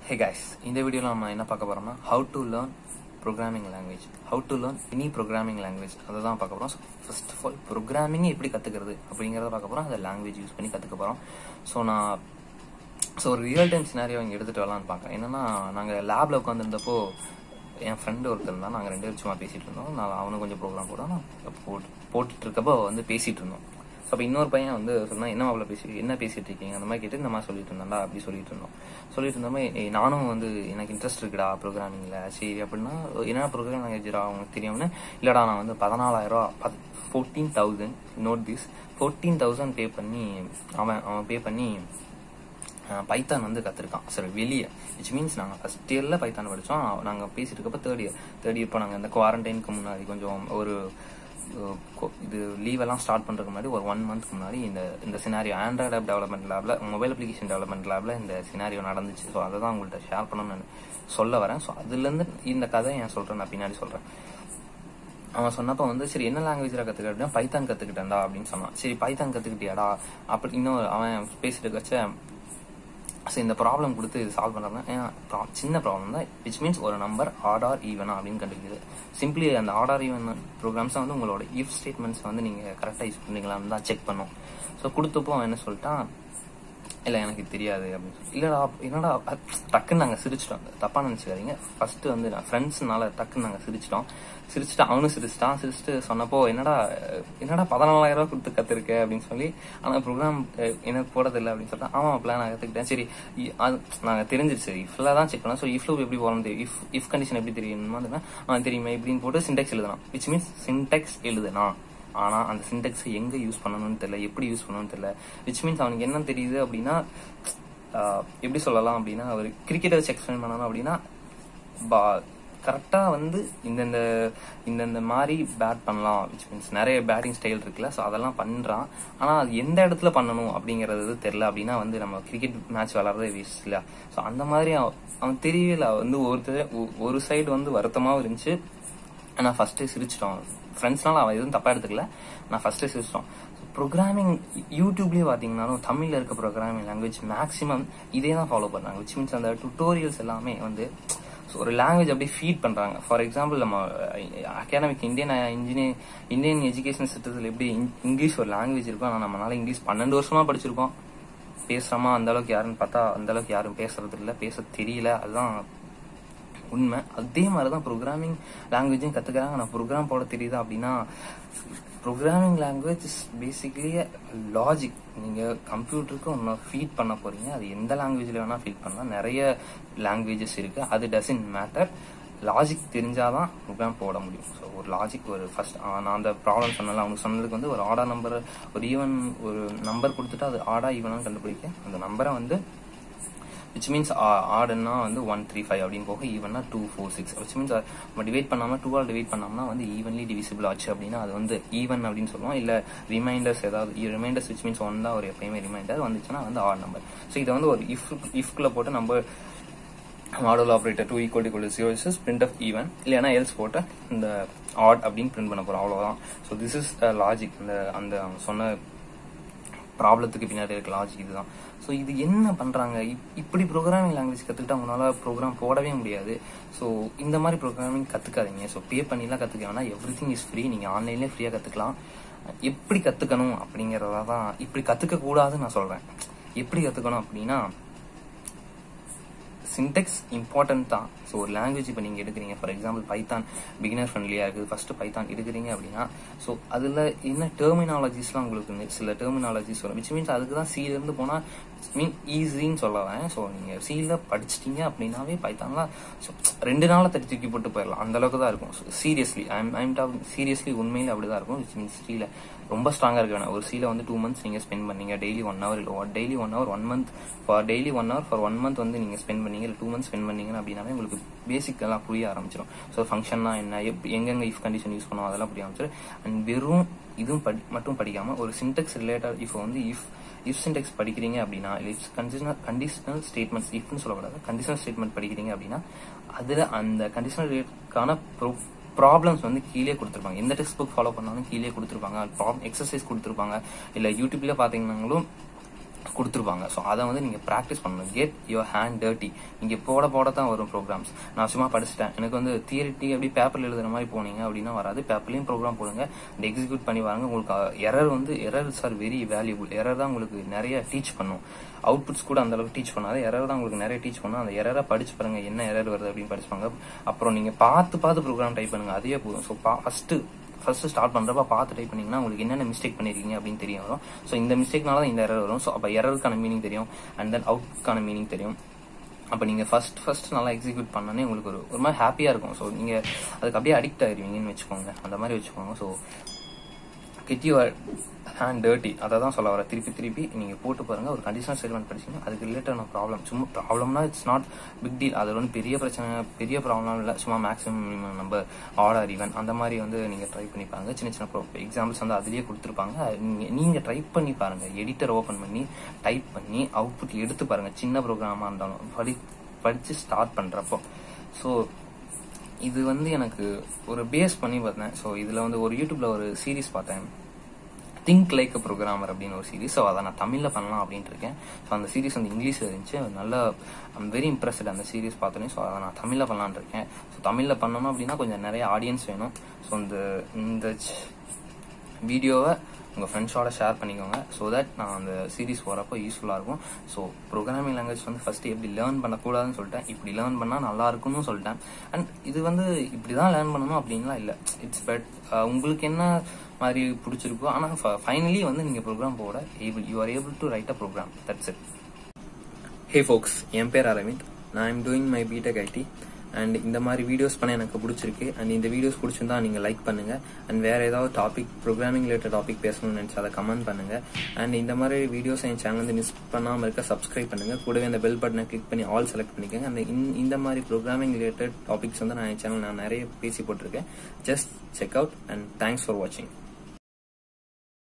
Hey guys இந்த வீடியோவில் நம்ம என்ன பார்க்க போறோம்னா how to learn programming language how to learn any programming language அதை தான் பார்க்க போகிறோம் ஃபர்ஸ்ட் ஆஃப் ஆல் ப்ரோக்ராமிங் எப்படி கற்றுக்கிறது அப்படிங்கிறத பார்க்க போகிறோம் அதை லாங்குவேஜ் யூஸ் பண்ணி கற்றுக்க போகிறோம் ஸோ நான் ஸோ ஒரு ரியல் டைம் சினாரியோ இங்கே எடுத்துகிட்டு வரலான்னு பார்க்குறேன் என்னன்னா நாங்கள் லேபில் உட்காந்துருந்தப்போ என் ஃப்ரெண்டு ஒருத்தர் இருந்தால் நாங்கள் ரெண்டு பேரும் சும்மா பேசிகிட்டு இருந்தோம் நான் அவனும் கொஞ்சம் ப்ரோக்ராம் போட்டோம் நான் போட்டு போட்டுட்டு இருக்கப்போ வந்து பேசிகிட்டு இருந்தோம் ஸோ அப்போ இன்னொரு பையன் வந்து சொன்னா என்ன அவ்வளோ பேசி என்ன பேசிட்டு இருக்கீங்க அந்த மாதிரி கேட்டு இந்த மாதிரி சொல்லிட்டு இருந்தாண்டா அப்படி சொல்லிட்டு இருந்தோம் சொல்லிட்டு இருந்தோமே "ஏய், நானும் வந்து எனக்கு இன்ட்ரெஸ்ட் இருக்குடா ப்ரோக்ராமிங்கில் சரி அப்படின்னா என்ன ப்ரோக்ராம் லாங்குவேஜ்டா உங்களுக்கு தெரியும்னு இல்லைடா நான் வந்து பதினாலாயிரம் ரூபா fourteen thousand note this fourteen thousand pay பண்ணி அவன் அவன் பே பண்ணி பைத்தான் வந்து கற்றுருக்கான் சரி வெளியே விச் மீன்ஸ் நாங்கள் ஃபஸ்ட் இயரில் பைத்தான் படித்தோம் நாங்கள் பேசிட்டு இருக்கப்போ தேர்ட் இயர் தேர்ட் இயர் இப்போ நாங்கள் இந்த குவாரண்டைனுக்கு முன்னாடி கொஞ்சம் ஒரு அஹ், கொ- இது லீவ் எல்லாம் ஸ்டார்ட் பண்ணுறதுக்கு முன்னாடி ஒரு ஒன் மந்த்க்கு முன்னாடி இந்த இந்த சினாரியோ ஆண்ட்ராய்டு ஆப் டெவலப்மெண்ட் லேபில் மொபைல் அப்ளிகேஷன் டெவலப்மெண்ட் லேபில் இந்த சினாரியோ நடந்துச்சு ஸோ அதை தான் உங்கள்கிட்ட ஷேர் பண்ணணும்னு நான் சொல்ல வரேன் ஸோ அதுலேருந்து இந்த கதை ஏன் சொல்கிறேன் நான் பின்னாடி சொல்கிறேன் அவன் சொன்னப்ப வந்து சரி என்ன லாங்குவேஜ்ல கத்துக்கிட்ட அப்படின்னா பைத்தான் கத்துக்கிட்டேன்டா அப்படின்னு சொன்னான் சரி பைத்தான் கத்துக்கிட்டியாடா அப்படி இன்னும் அவன் பேசிட்டு வச்ச சரி இந்த ப்ராப்ளம் கொடுத்து இது சால்வ் பண்ணுறாங்க ஏன் pro- சின்ன ப்ராப்ளம் தான் விச் மீன்ஸ் ஒரு நம்பர் ஆர்டர் ஈவனா அப்படின்னு கண்டுபிடிக்குது சிம்பிளி அந்த ஆர்டர் ஈவன் ப்ரோக்ராம்ஸ் வந்து உங்களோட இஃப் ஸ்டேட்மெண்ட்ஸ் வந்து நீங்கள் கரெக்டாக யூஸ் பண்ணீங்களான்னு தான் செக் பண்ணும் ஸோ கொடுத்தப்போ அவன் என்ன சொல்லிட்டான் இல்லை எனக்கு இது தெரியாது அப்படின்னு சொல்லி இல்லைடா என்னடா அ- டக்குன்னு நாங்கள் சிரிச்சிட்டோம் தப்பாக நினச்சிக்காதீங்க ஃபர்ஸ்ட் வந்து நான் ஃப்ரெண்ட்ஸ்னால டக்குன்னு நாங்கள் சிரிச்சிட்டோம் சிரிச்சிட்டு அவனும் சிரிச்சிட்டான் சிரிச்சிட்டு சொன்னப்போ என்னடா அஹ், என்னடா பதினாலாயிரம் ரூபா கொடுத்து கற்றுருக்க அப்படின்னு சொல்லி ஆனால் ப்ரோக்ராம் எனக்கு போடுறதில்லை அப்படின்னு சொல்லிட்டு ஆமாம் அப்படிலாம் நான் கற்றுக்கிட்டேன் சரி இ- அது நாங்கள் தெரிஞ்சிருச்சு இஃப்ல தான் செக் பண்ணோம் ஸோ இஃப்ல எப்படி போகணும் தெரியும் இஃப் இஃப் கண்டிஷன் எப்படி தெரியுமா தெரியுமா? அவன் தெரியுமா இப்படின்னு போட்டு சின்டெக்ஸ் எழுதலாம் விச் மீன்ஸ் சின்டெக்ஸ் எழுதுனா ஆனா அந்த சின்டெக்ஸ் எங்க யூஸ் பண்ணணும்னு தெரியல எப்படி யூஸ் பண்ணணும்னு தெரியல விச் மீன்ஸ் அவனுக்கு என்ன தெரியுது அப்படின்னா ஆஹ், எப்படி சொல்லலாம் அப்படின்னா ஒரு கிரிக்கெட்டை வச்சு எக்ஸ்பிளைன் பண்ணணும் அப்படின்னா பா கரெக்டா வந்து இந்தந்த இந்தந்த மாதிரி பேட் பண்ணலாம் விச் மீன்ஸ் நிறைய பேட்டிங் ஸ்டைல் இருக்குல்ல ஸோ அதெல்லாம் பண்றான் ஆனா அது எந்த இடத்துல பண்ணணும் அப்படிங்கறது தெரியல அப்படின்னா வந்து நம்ம கிரிக்கெட் மேட்ச் விளாட்றதே வேஸ்ட் இல்ல ஸோ அந்த மாதிரி அவன் அவன் தெரியல வந்து ஒருத்தர் ஒ- ஒரு சைடு வந்து வருத்தமாவும் இருந்துச்சு நான் ஃபர்ஸ்டே சிரிச்சிட்டோம் ஃப்ரெண்ட்ஸ்னால அவன் எதுவும் தப்பா எடுத்துக்கல நான் ஃபர்ஸ்டே சிரிச்சிட்டோம் ப்ரோக்ராமிங் யூடியூப்லயே பாத்தீங்கன்னாலும் தமிழ்ல இருக்க ப்ரோக்ராமிங் லாங்குவேஜ் மேக்ஸிமம் இதே தான் ஃபாலோ பண்றாங்க விச் மீன்ஸ் அந்த டுட்டோரியல்ஸ் எல்லாமே வந்து so ஒரு லாங்குவேஜ் அப்படியே ஃபீட் பண்றாங்க ஃபார் எக்ஸாம்பிள் நம்ம academic Indian engineer Indian education சிஸ்டத்தில் எப்படி இங்- இங்கிலீஷ் ஒரு லாங்குவேஜ் இருக்கும் ஆனால் நம்மளால இங்கிலீஷ் பன்னெண்டு வருஷமா படிச்சிருக்கோம் பேசுறோமா அந்த அளவுக்கு யாருன்னு பார்த்தா அந்த அளவுக்கு யாரும் பேசுறது இல்ல பேச தெரியல அதுதான் உண்மை அதே மாதிரி தான் ப்ரோக்ராமிங் லாங்குவேஜும் கத்துக்கிறாங்க ஆனால் ப்ரோக்ராம் போட தெரியுதா அப்படின்னா programming language is basically logic நீங்க கம்ப்யூட்டருக்கு ஒன்று ஃபீட் பண்ண போறீங்க அது எந்த லாங்குவேஜ்ல வேணா ஃபீட் பண்ணலாம் நிறைய லாங்குவேஜஸ் இருக்கு அது டசன்ட் மேட்டர் லாஜிக் தெரிஞ்சாதான் ப்ரோக்ராம் போட முடியும் ஸோ ஒரு லாஜிக் ஒரு ஃபர்ஸ்ட் நான் அந்த ப்ராப்ளம் சொன்னல அவனுக்கு சொன்னதுக்கு வந்து ஒரு ஆர்டர் நம்பர் ஒரு ஈவன் ஒரு நம்பர் கொடுத்துட்டு அது ஆடா ஈவனான்னு கண்டுபிடிக்க அந்த நம்பரை வந்து விச் மீன்ஸ் ஆடுன்னா வந்து ஒன் த்ரீ ஃபைவ் அப்படின்னு போக ஈவன்னா two four six which means நம்ம டிவைட் பண்ணாம டூ ஆல் டிவைட் பண்ணோம்னா வந்து ஈவன்லி டிவிசிபிள் ஆச்சு அப்படின்னா அது வந்து ஈவன் அப்படின்னு சொல்லுவோம் இல்ல ரிமைண்டர்ஸ் ஏதாவது ரிமைண்டர்ஸ் விச் மீன்ஸ் ஒன் தான் ஒரு எப்பயுமே ரிமைண்டர் வந்துச்சுன்னா வந்து ஆட் நம்பர் ஸோ இதை வந்து ஒரு இஃப் இஃப்குள்ள போட்டு நம்ம modulo operator two equal equal zero is print of even இல்லைன்னா எல்ஸ் போட்டு இந்த ஆட் அப்படின்னு பிரிண்ட் பண்ண போறோம் அவ்வளவுதான் ஸோ திஸ் இஸ் லாஜிக் அந்த அந்த அவங்க சொன்ன ப்ராப்ளத்துக்கு பின்னாடி இருக்க லாஜிக் இதுதான் ஸோ இது என்ன பண்றாங்க இப்- இப்படி ப்ரோக்ராமிங் லாங்குவேஜ் கத்துக்கிட்டு அவங்களால ப்ரோக்ராம் போடவே முடியாது ஸோ இந்த மாதிரி ப்ரோக்ராமிங் கத்துக்காதீங்க ஸோ பே பண்ணிலாம் கத்துக்க வேணா எவ்ரி திங் இஸ் ஃப்ரீ நீங்க ஆன்லைன்லேயே ஃப்ரீயா கத்துக்கலாம் எப்படி கத்துக்கணும் அப்படிங்கறத தான் இப்படி கத்துக்க கூடாதுன்னு நான் சொல்றேன் எப்படி கத்துக்கணும் அப்படின்னா சின்டெக்ஸ் இம்பார்ட்டன்ட் தான் ஸோ ஒரு லாங்குவேஜ் இப்போ நீங்கள் எடுக்கிறீங்க ஃபார் எக்ஸாம்பிள் பைத்தான் பிகினர் ஃப்ரெண்ட்லியாக இருக்குது ஃபர்ஸ்ட் பைத்தான் எடுக்கிறீங்க அப்படின்னா ஸோ அதில் என்ன டெர்மினாலஜிஸ்லாம் உங்களுக்கு நி- சில டெர்மினாலஜிஸ் வரும் விச் மீன்ஸ் அதுக்கு தான் இருந்து போனால் மீன் ஈஸின்னு சொல்லுவேன் ஸோ நீங்கள் சியில் படிச்சிட்டீங்க அப்படின்னாவே பைத்தான்லாம் ஸோ ரெண்டு நாளை தட்டி தூக்கி போட்டு போயிடலாம் அந்த அளவுக்கு தான் இருக்கும் seriously I'm I'm talk seriously உண்மையில அப்படி தான் இருக்கும் விச் மீன்ஸ் சீல ரொம்ப ஸ்ட்ராங்காக இருக்க வேணாம் ஒரு சீல வந்து டூ மந்த்ஸ் நீங்கள் ஸ்பெண்ட் பண்ணீங்க டெய்லி ஒன் ஹவர் இல்லை daily one hour one month for daily one hour for one month வந்து நீங்கள் ஸ்பெண்ட் பண்ணீங்க இல்லை டூ மந்த்ஸ் ஸ்பெண்ட் பண்ணீங்க அப்படின்னாவே உங்களுக்கு பேசிக் எல்லாம் புரிய ஆரம்பிச்சிடும் ஸோ ஃபங்க்ஷன்னா என்ன எப் எங்கெங்க இஃப் கண்டிஷன் யூஸ் பண்ணுவோம் அதெல்லாம் புரிய ஆரம்பிச்சிடும் அண்ட் வெறும் இதுவும் படி மட்டும் படிக்காம ஒரு சின்டெக்ஸ் ரிலேட்டட் இப்போ வந்து இஃப் இஃப் சின்டெக்ஸ் படிக்கிறீங்க அப்படின்னா இல்லை இஃப் கண்டிஷனல் கண்டிஷனல் ஸ்டேட்மெண்ட்ஸ் இஃப்னு சொல்லக்கூடாது கண்டிஷனல் ஸ்டேட்மெண்ட் படிக்கிறீங்க அப்படின்னா அதுல அந்த கண்டிஷனல் ரிலேட்டான ப்ராப்ளம்ஸ் வந்து கீழே கொடுத்துருப்பாங்க எந்த டெக்ஸ்ட் புக் ஃபாலோ பண்ணாலும் கீழே கொடுத்துருப்பாங்க ப்ராப்ளம் எக்ஸசைஸ் கொடுத்துருப்பாங்க இல்ல யூடியூப்ல பாத்தீங்கன்னாலும் கொடுத்துருப்பாங்க ஸோ அதை வந்து நீங்கள் ப்ராக்டிஸ் பண்ணணும் கெட் யுவர் ஹேண்ட் டர்ட்டி நீங்கள் போட போட தான் வரும் ப்ரோக்ராம்ஸ் நான் சும்மா படிச்சிட்டேன் எனக்கு வந்து தியரிட்டி அப்படி பேப்பரில் எழுதுற மாதிரி போனீங்க அப்படின்னா வராது பேப்பர்லையும் ப்ரோக்ராம் போடுங்க அண்ட் எக்ஸிக்யூட் பண்ணி வாங்க உங்களுக்கு எரர் வந்து errors are very valuable error தான் உங்களுக்கு நிறைய டீச் பண்ணும் அவுட்புட்ஸ் கூட அந்த அளவுக்கு டீச் பண்ணாது எரர் தான் உங்களுக்கு நிறைய டீச் பண்ணும் அந்த எரரை படிச்சு பாருங்க என்ன எரர் வருது அப்படின்னு படிச்சுப்பாங்க அப்புறம் நீங்கள் பார்த்து பார்த்து ப்ரோக்ராம் டைப் பண்ணுங்க அதுவே போதும் ஸோ ஃபர்ஸ்ட் ஃபர்ஸ்ட் ஸ்டார்ட் பண்றப்ப பார்த்து டைப் பண்ணீங்கன்னா உங்களுக்கு என்னென்ன மிஸ்டேக் பண்ணிருக்கீங்க அப்படின்னு தெரிய வரும் ஸோ இந்த மிஸ்டேக்னால தான் இந்த எரர் வரும் ஸோ அப்போ எரருக்கான மீனிங் தெரியும் அண்ட் தென் அவுட்கான மீனிங் தெரியும் அப்போ நீங்கள் ஃபர்ஸ்ட் ஃபர்ஸ்ட் நல்லா எக்ஸிக்யூட் பண்ணனே உங்களுக்கு ஒரு ஒரு மாதிரி ஹாப்பியாக இருக்கும் ஸோ நீங்கள் அதுக்கு அப்படியே அடிக்ட் ஆயிருவீங்கன்னு வச்சுக்கோங்க அந்த மாதிரி வச்சுக்கோங்க so get your hand dirty அதை தான் சொல்ல வர திருப்பி திருப்பி நீங்கள் போட்டு பாருங்க ஒரு கண்டிஷனல் ஸ்டேட்மெண்ட் படிச்சீங்கன்னா அதுக்கு ரிலேட்டடான ப்ராப்ளம் சும்மா ப்ராப்ளம்னா இட்ஸ் நாட் பிக் டீல் அது வந்து பெரிய பிரச்சனை பெரிய ப்ராப்ளம் இல்லை சும்மா மேக்ஸிமம் நம்ம ஆர்டர் ஈவன் அந்த மாதிரி வந்து நீங்கள் ட்ரை பண்ணி பாருங்க சின்ன சின்ன எக்ஸாம்பிள்ஸ் வந்து அதுலேயே கொடுத்துருப்பாங்க நீங்கள் நீங்கள் ட்ரை பண்ணி பாருங்க எடிட்டர் ஓப்பன் பண்ணி டைப் பண்ணி அவுட்புட் எடுத்து பாருங்க சின்ன ப்ரோக்ராமாக இருந்தாலும் படி படித்து ஸ்டார்ட் பண்ணுறப்போ ஸோ இது வந்து எனக்கு ஒரு பேஸ் பண்ணி பார்த்தேன் ஸோ இதில் வந்து ஒரு யூடியூப்ல ஒரு சீரிஸ் பார்த்தேன் திங்க் லைக் ப்ரோக்ராமர் அப்படின்னு ஒரு சீரிஸ் ஸோ அதை நான் தமிழில் பண்ணலாம் அப்படின்ட்டு இருக்கேன் ஸோ அந்த சீரிஸ் வந்து இங்கிலீஷில் இருந்துச்சு நல்ல ஐம் வெரி இம்ப்ரெஸ்ட் அந்த சீரிஸ் பார்த்தோன்னே ஸோ அதை நான் தமிழில் பண்ணலான்னு இருக்கேன் ஸோ தமிழில் பண்ணணும் அப்படின்னா கொஞ்சம் நிறைய ஆடியன்ஸ் வேணும் ஸோ இந்த இந்த வீடியோவை உங்கள் ஃப்ரெண்ட்ஸோட ஷேர் பண்ணிக்கோங்க ஸோ தட் நான் அந்த சீரிஸ் போகிறப்போ யூஸ்ஃபுல்லாக இருக்கும் ஸோ ப்ரோக்ராமிங் லாங்குவேஜ் வந்து ஃபஸ்ட்டு எப்படி லேர்ன் பண்ணக்கூடாதுன்னு சொல்லிட்டேன் இப்படி லேர்ன் பண்ணால் நல்லா இருக்கும்னு சொல்லிட்டேன் அண்ட் இது வந்து இப்படி தான் லேர்ன் பண்ணணும் அப்படின்லாம் இல்லை இட்ஸ் பெட் உங்களுக்கு என்ன மாதிரி பிடிச்சிருக்கோ ஆனால் ஃபைனலி வந்து நீங்கள் ப்ரோக்ராம் போட able you are able to write a program that's it hey folks என் பேர் அரவிந்த் நான் I'm doing my BTech IT and இந்த மாதிரி வீடியோஸ் பண்ண எனக்கு பிடிச்சிருக்கு அண்ட் இந்த வீடியோஸ் பிடிச்சிருந்தா நீங்கள் லைக் பண்ணுங்க அண்ட் வேற ஏதாவது டாபிக் ப்ரோக்ராமிங் ரிலேட்டட் டாபிக் பேசணும்னு நினச்சா அதை கமெண்ட் பண்ணுங்க அண்ட் இந்த மாதிரி வீடியோஸ் என் சேனல் வந்து மிஸ் பண்ணாமல் இருக்க சப்ஸ்கிரைப் பண்ணுங்க கூடவே அந்த பெல் பட்டனை கிளிக் பண்ணி ஆல் செலக்ட் பண்ணிக்கோங்க அந்த இந்த மாதிரி ப்ரோக்ராமிங் ரிலேட்டட் டாபிக்ஸ் வந்து நான் என் சேனல் நான் நிறைய பேசி போட்டிருக்கேன் just check out and thanks for வாட்சிங்